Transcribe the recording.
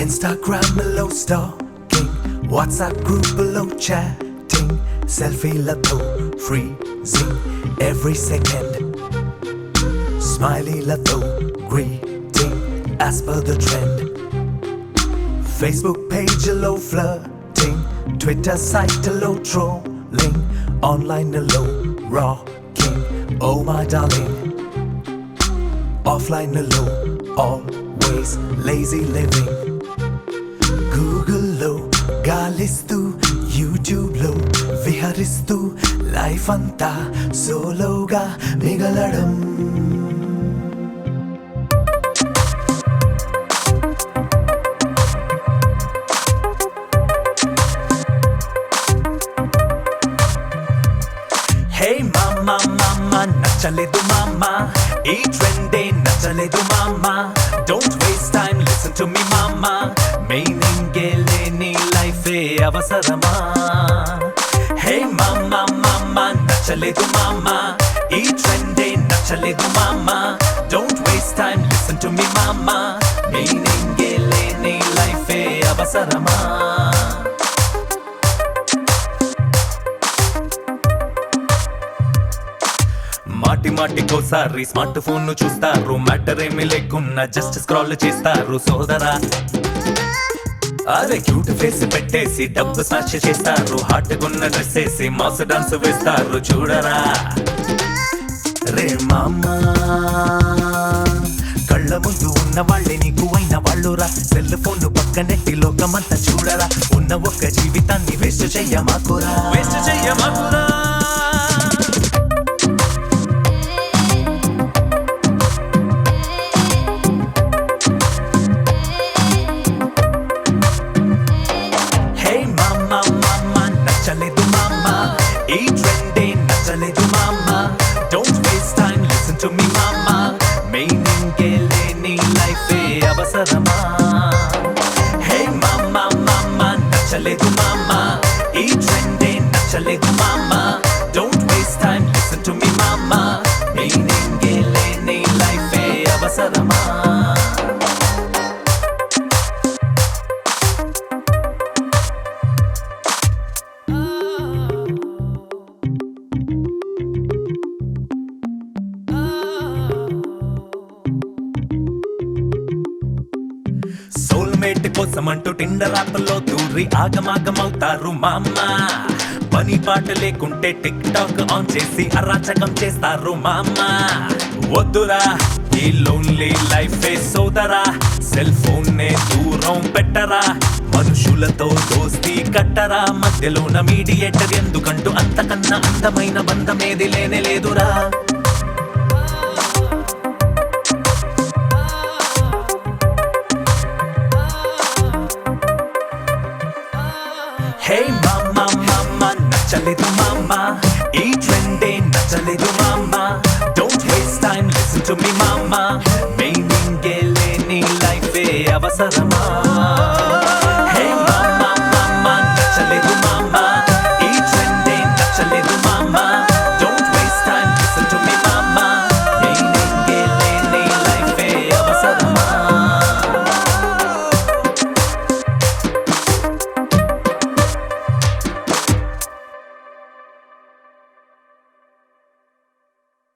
ఇన్స్టాగ్రామ్లో stalking WhatsApp గ్రూపులో chatting సెల్ఫీలతో ఫ్రీజింగ్ ఎవ్రీ సెకండ్ స్మైలీలతో greeting as per the trend Facebook పేజ్లో ఫ్లర్టింగ్ ట్విట్టర్ సైట్లో ట్రోలింగ్ ఆన్లైన్లో రాకింగ్ ఓ మై డార్లింగ్ ఆఫ్లైన్లో ఆల్వేస్ లేజీ లివింగ్ గూగుల్లో గాలిస్తూ యూట్యూబ్లో విహరిస్తూ లైఫ్ అంతా సోలోగా మిగలడం హే మామ మామ నచ్చలేదు మామ ఈ ట్రెండే నచ్చలేదు మామ don't waste time listen to me మామ మీనింగ్ లేని లైఫ్ అవసరమా హే మామ మామ నచ్చలేదు మామ ఈ ట్రెండే నచ్చలేదు మామ don't waste time listen to me మామ మీనింగ్ లేని లైఫ్ అవసరమా మాటి మాటికోసారి స్మార్ట్ ఫోన్ ను చూస్తారు మ్యాటర్ ఏమి లేకున్నా జస్ట్ స్క్రాల్ చేస్తారు సోదరా అదే క్యూట్ ఫేస్ పెట్టేసి డబ్బు స్మాష్ చేస్తారు హాట్ గున్న డ్రెస్ వేసి మాస్ డాన్స్ వేస్తారు చూడరా రే మామా కళ్ళ ముందు ఉన్న వాళ్ళే నీకు అయిన వాళ్ళురా సెల్ ఫోన్ పక్కనెట్టి లోకమంతా చూడరా ఉన్న ఒక్క జీవితాన్ని వేస్ట్ చెయ్యమాకురా వేస్ట్ చెయ్యమాకురా హే మామా మామా నచ్చలేదు మామా ఈ ట్రెండే నచ్చలేదు మామా don't waste time listen to me మామా మీనింగ్ లేని లైఫ్ అవసరమా హే మామా మామా నచ్చలేదు మామా ఈ ట్రెండే నచ్చలేదు మామా don't waste time listen to me మామా మీనింగ్ లేని లైఫ్ అవసరమా సోల్మేట్ కోసం అంటూ టిండర్ యాప్లో దూరి ఆగమాగమవుతారు మామ పని పాట లేకుంటే టిక్ టాక్ ఆన్ చేసి అరాచకం చేస్తారు మామ వద్దురా ఈ లోన్లీ లైఫ్ సోదరా సెల్ ఫోన్ నే దూరం పెట్టరా మనుషులతో దోస్తి కట్టరా మధ్యలోన మీడియేటర్ ఎందుకంటూ అంతకన్నా అందమైన బంధమేది లేనే లేదురా హే మామా మామా నచ్చలేదు మామా ఈ ట్రెండే నచ్చలేదు మామా don't waste time listen to me మామా మీనింగ్ లేని లైఫ్ అవసరమా